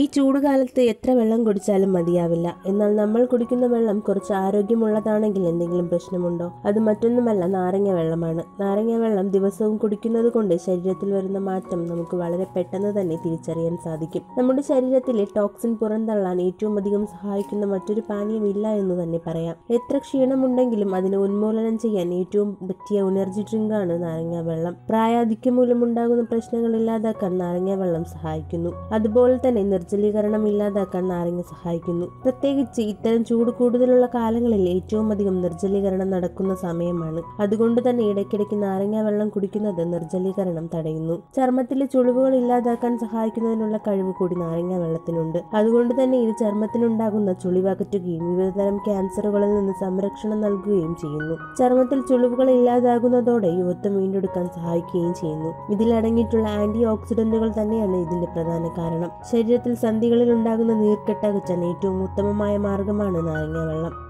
ചൂടുകാലത്ത് എത്ര വെള്ളം കുടിച്ചാലും മതിയാവില്ല എന്നാൽ നമ്മൾ കുടിക്കുന്ന വെള്ളം കുറച്ച് ആരോഗ്യമുള്ളതാണെങ്കിൽ എന്തെങ്കിലും പ്രശ്നമുണ്ടോ അത് മറ്റൊന്നുമല്ല നാരങ്ങ വെള്ളമാണ് നാരങ്ങ വെള്ളം ദിവസവും കുടിക്കുന്നത് കൊണ്ട് ശരീരത്തിൽ വരുന്ന മാറ്റം നമുക്ക് വളരെ പെട്ടെന്ന് തന്നെ തിരിച്ചറിയാൻ സാധിക്കും നമ്മുടെ ശരീരത്തിലെ ടോക്സിൻ പുറന്തള്ളാൻ ഏറ്റവും അധികം സഹായിക്കുന്ന മറ്റൊരു പാനീയമില്ല എന്ന് തന്നെ പറയാം എത്ര ക്ഷീണമുണ്ടെങ്കിലും അതിനെ ഉന്മൂലനം ചെയ്യാൻ ഏറ്റവും പറ്റിയ എനർജി ഡ്രിങ്കാണ് നാരങ്ങ വെള്ളം പ്രായാധിക്യം മൂലമുണ്ടാകുന്ന പ്രശ്നങ്ങൾ ഇല്ലാതാക്കാൻ നാരങ്ങ വെള്ളം സഹായിക്കുന്നു അതുപോലെ തന്നെ നിർജ്ജലീകരണം ഇല്ലാതാക്കാൻ നാരങ്ങ സഹായിക്കുന്നു പ്രത്യേകിച്ച് ഇത്തരം ചൂട് കൂടുതലുള്ള കാലങ്ങളിൽ ഏറ്റവും അധികം നിർജ്ജലീകരണം നടക്കുന്ന സമയമാണ് അതുകൊണ്ട് തന്നെ ഇടയ്ക്കിടയ്ക്ക് നാരങ്ങ വെള്ളം കുടിക്കുന്നത് നിർജ്ജലീകരണം തടയുന്നു ചർമ്മത്തിലെ ചുളിവുകൾ ഇല്ലാതാക്കാൻ സഹായിക്കുന്നതിനുള്ള കഴിവ് കൂടി നാരങ്ങ വെള്ളത്തിനുണ്ട് അതുകൊണ്ട് തന്നെ ഇത് ചർമ്മത്തിനുണ്ടാകുന്ന ചുളിവകറ്റുകയും വിവിധതരം ക്യാൻസറുകളിൽ നിന്ന് സംരക്ഷണം നൽകുകയും ചെയ്യുന്നു ചർമ്മത്തിൽ ചുളിവുകൾ ഇല്ലാതാകുന്നതോടെ യുവത്വം വീണ്ടെടുക്കാൻ സഹായിക്കുകയും ചെയ്യുന്നു ഇതിൽ അടങ്ങിയിട്ടുള്ള ആന്റി ഓക്സിഡന്റുകൾ തന്നെയാണ് ഇതിന്റെ പ്രധാന കാരണം ശരീരത്തിൽ സന്ധികളിൽ ഉണ്ടാകുന്ന നീർക്കെട്ട് അകറ്റാൻ ഏറ്റവും ഉത്തമമായ മാർഗമാണ് നാരങ്ങ വെള്ളം